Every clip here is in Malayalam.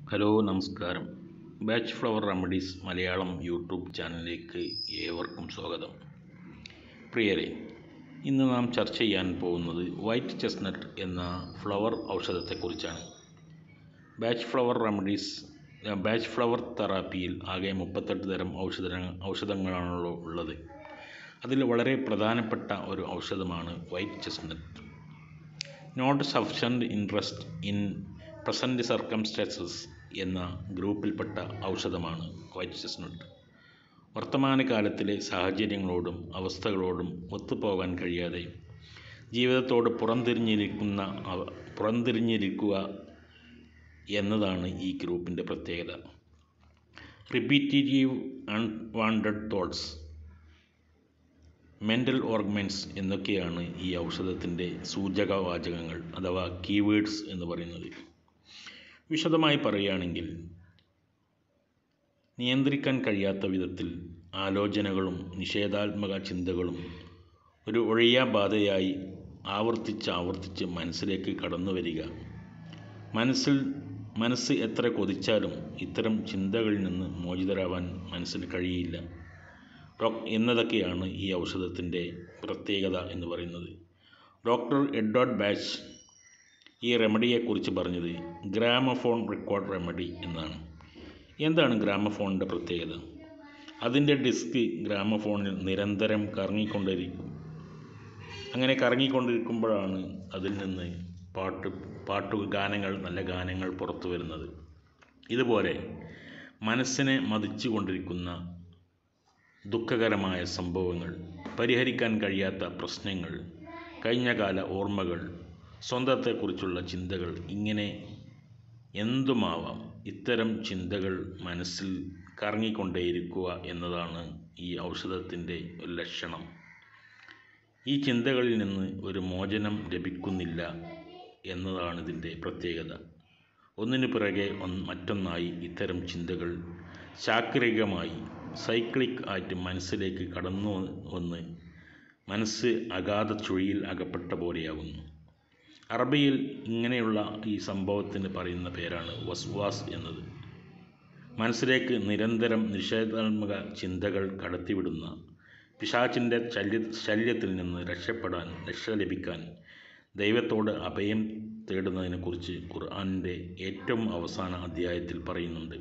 ഹലോ നമസ്കാരം Bach flower remedies Malayalam YouTube ചാനലിലേക്ക് ഏവർക്കും സ്വാഗതം പ്രിയരെ ഇന്ന് നാം ചർച്ച ചെയ്യാൻ പോകുന്നത് വൈറ്റ് ചെസ്നട്ട് എന്ന ഫ്ലവർ ഔഷധത്തെക്കുറിച്ചാണ് Bach flower remedies Bach flower തെറാപ്പിയിൽ ആകെ മുപ്പത്തെട്ട് തരം ഔഷധ ഔഷധങ്ങളാണല്ലോ ഉള്ളത് അതിൽ വളരെ പ്രധാനപ്പെട്ട ഒരു ഔഷധമാണ് white chestnut not sufficient interest in present circumstances എന്ന ഗ്രൂപ്പിൽപ്പെട്ട ഔഷധമാണ് വൈറ്റ് ചെസ്നട്ട് വർത്തമാനകാലത്തിലെ സാഹചര്യങ്ങളോടും അവസ്ഥകളോടും ഒത്തുപോകാൻ കഴിയാതെ ജീവിതത്തോട് പുറംതിരിഞ്ഞിരിക്കുന്ന അവ- പുറംതിരിഞ്ഞിരിക്കുക എന്നതാണ് ഈ ഗ്രൂപ്പിൻ്റെ പ്രത്യേകത repetitive unwanted thoughts mental arguments എന്നൊക്കെയാണ് ഈ ഔഷധത്തിൻ്റെ സൂചകവാചകങ്ങൾ അഥവാ കീവേഡ്സ് എന്ന് പറയുന്നത് വിശദമായി പറയുകയാണെങ്കിൽ നിയന്ത്രിക്കാൻ കഴിയാത്ത വിധത്തിൽ ആലോചനകളും നിഷേധാത്മക ചിന്തകളും ഒരു ഒഴിയാബാധയായി ആവർത്തിച്ച് ആവർത്തിച്ച് മനസ്സിലേക്ക് കടന്നു വരിക മനസ്സിൽ മനസ്സ് എത്ര കൊതിച്ചാലും ഇത്തരം ചിന്തകളിൽ നിന്ന് മോചിതരാവാൻ മനസ്സിന് കഴിയില്ല ഡോക് എന്നതൊക്കെയാണ് ഈ ഔഷധത്തിൻ്റെ പ്രത്യേകത എന്ന് പറയുന്നത് ഡോക്ടർ എഡ്വേർഡ് ബാച്ച് ഈ റെമഡിയെക്കുറിച്ച് പറഞ്ഞത് ഗ്രാമഫോൺ റെക്കോർഡ് റെമഡി എന്നാണ് എന്താണ് ഗ്രാമഫോണിൻ്റെ പ്രത്യേകത അതിൻ്റെ ഡിസ്ക് ഗ്രാമഫോണിൽ നിരന്തരം കറങ്ങിക്കൊണ്ടിരിക്കും അങ്ങനെ കറങ്ങിക്കൊണ്ടിരിക്കുമ്പോഴാണ് അതിൽ നിന്ന് പാട്ട് പാട്ടു ഗാനങ്ങൾ നല്ല ഗാനങ്ങൾ പുറത്തു വരുന്നത് ഇതുപോലെ മനസ്സിനെ മതിച്ചു കൊണ്ടിരിക്കുന്ന ദുഃഖകരമായ സംഭവങ്ങൾ പരിഹരിക്കാൻ കഴിയാത്ത പ്രശ്നങ്ങൾ കഴിഞ്ഞകാല ഓർമ്മകൾ സ്വന്തത്തെക്കുറിച്ചുള്ള ചിന്തകൾ ഇങ്ങനെ എന്തുമാവാം ഇത്തരം ചിന്തകൾ മനസ്സിൽ കറങ്ങിക്കൊണ്ടേയിരിക്കുക എന്നതാണ് ഈ ഔഷധത്തിൻ്റെ ഒരു ലക്ഷണം ഈ ചിന്തകളിൽ നിന്ന് ഒരു മോചനം ലഭിക്കുന്നില്ല എന്നതാണ് ഇതിൻ്റെ പ്രത്യേകത ഒന്നിനു പിറകെ ഒന്ന് മറ്റൊന്നായി ഇത്തരം ചിന്തകൾ ചാക്രികമായി സൈക്ലിക് ആയിട്ട് മനസ്സിലേക്ക് കടന്നു വന്ന് മനസ്സ് അഗാധ ചുഴിയിൽ അകപ്പെട്ട പോലെയാകുന്നു അറബിയിൽ ഇങ്ങനെയുള്ള ഈ സംഭവത്തിന് പറയുന്ന പേരാണ് വസ്വാസ് എന്നത് മനസ്സിലേക്ക് നിരന്തരം നിഷേധാത്മക ചിന്തകൾ കടത്തിവിടുന്ന പിശാച്ചിൻ്റെ ശല്യ ശല്യത്തിൽ നിന്ന് രക്ഷപ്പെടാൻ രക്ഷ ലഭിക്കാൻ ദൈവത്തോട് അഭയം തേടുന്നതിനെക്കുറിച്ച് ഖുർആാനിൻ്റെ ഏറ്റവും അവസാന അധ്യായത്തിൽ പറയുന്നുണ്ട്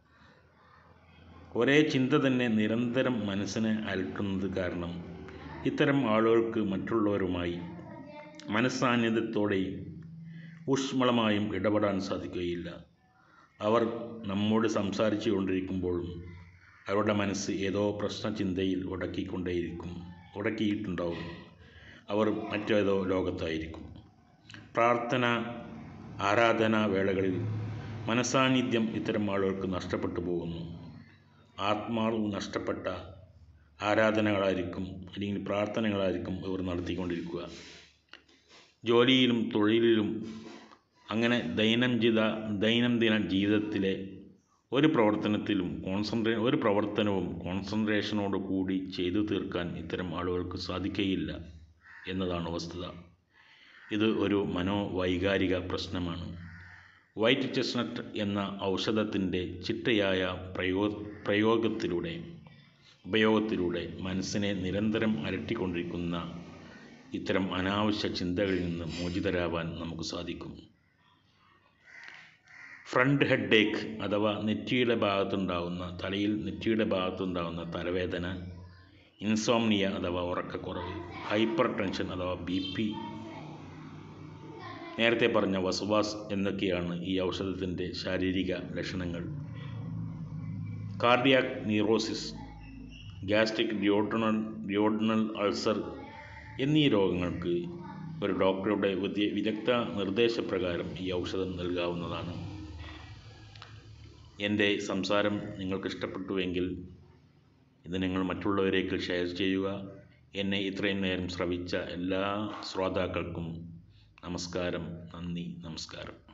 ഒരേ ചിന്ത തന്നെ നിരന്തരം മനസ്സിനെ അലട്ടുന്നത് കാരണം ഇത്തരം ആളുകൾക്ക് മറ്റുള്ളവരുമായി മനസ്സാന്നിധ്യത്തോടെയും ഊഷ്മളമായും ഇടപെടാൻ സാധിക്കുകയില്ല അവർ നമ്മോട് സംസാരിച്ചു കൊണ്ടിരിക്കുമ്പോഴും അവരുടെ മനസ്സ് ഏതോ പ്രശ്നചിന്തയിൽ ഉടക്കിക്കൊണ്ടേയിരിക്കും ഉടക്കിയിട്ടുണ്ടാവും അവർ മറ്റേതോ ലോകത്തായിരിക്കും പ്രാർത്ഥന ആരാധനാ വേളകളിൽ മനസാന്നിധ്യം ഇത്തരം ആളുകൾക്ക് നഷ്ടപ്പെട്ടു പോകുന്നു ആത്മാവ് നഷ്ടപ്പെട്ട ആരാധനകളായിരിക്കും അല്ലെങ്കിൽ പ്രാർത്ഥനകളായിരിക്കും ഇവർ നടത്തിക്കൊണ്ടിരിക്കുക ജോലിയിലും തൊഴിലിലും അങ്ങനെ ദൈനംദിന ദൈനംദിന ജീവിതത്തിലെ ഒരു പ്രവർത്തനത്തിലും കോൺസെൻട്രേ ഒരു പ്രവർത്തനവും കോൺസെൻട്രേഷനോട് കൂടി ചെയ്തു തീർക്കാൻ ഇത്തരം ആളുകൾക്ക് സാധിക്കുകയില്ല എന്നതാണ് വസ്തുത ഇത് ഒരു മനോവൈകാരിക പ്രശ്നമാണ് വൈറ്റ് ചെസ്നട്ട് എന്ന ഔഷധത്തിൻ്റെ ചിട്ടയായ പ്രയോ പ്രയോഗത്തിലൂടെ ഉപയോഗത്തിലൂടെ മനസ്സിനെ നിരന്തരം അലട്ടിക്കൊണ്ടിരിക്കുന്ന ഇത്തരം അനാവശ്യ ചിന്തകളിൽ നിന്ന് മോചിതരാവാൻ നമുക്ക് സാധിക്കും ഫ്രണ്ട് ഹെഡ് ഏക്ക് അഥവാ നെറ്റിയുടെ ഭാഗത്തുണ്ടാകുന്ന തലയിൽ നെറ്റിയുടെ ഭാഗത്തുണ്ടാകുന്ന തലവേദന ഇൻസോംനിയ അഥവാ ഉറക്കക്കുറവ് ഹൈപ്പർ ടെൻഷൻ അഥവാ ബി പി നേരത്തെ പറഞ്ഞ വസുവാസ് എന്നൊക്കെയാണ് ഈ ഔഷധത്തിൻ്റെ ശാരീരിക ലക്ഷണങ്ങൾ cardiac neurosis gastric duodenal duodenal ulcer എന്നീ രോഗങ്ങൾക്ക് ഒരു ഡോക്ടറുടെ വിദ്യ വിദഗ്ധ നിർദ്ദേശപ്രകാരം ഈ ഔഷധം നൽകാവുന്നതാണ് എൻ്റെ സംസാരം നിങ്ങൾക്ക് ഇഷ്ടപ്പെട്ടുവെങ്കിൽ ഇത് നിങ്ങൾ മറ്റുള്ളവരേക്ക് ഷെയർ ചെയ്യുക എന്നെ ഇത്രയും നേരം ശ്രവിച്ച എല്ലാ ശ്രോതാക്കൾക്കും നമസ്കാരം നന്ദി നമസ്കാരം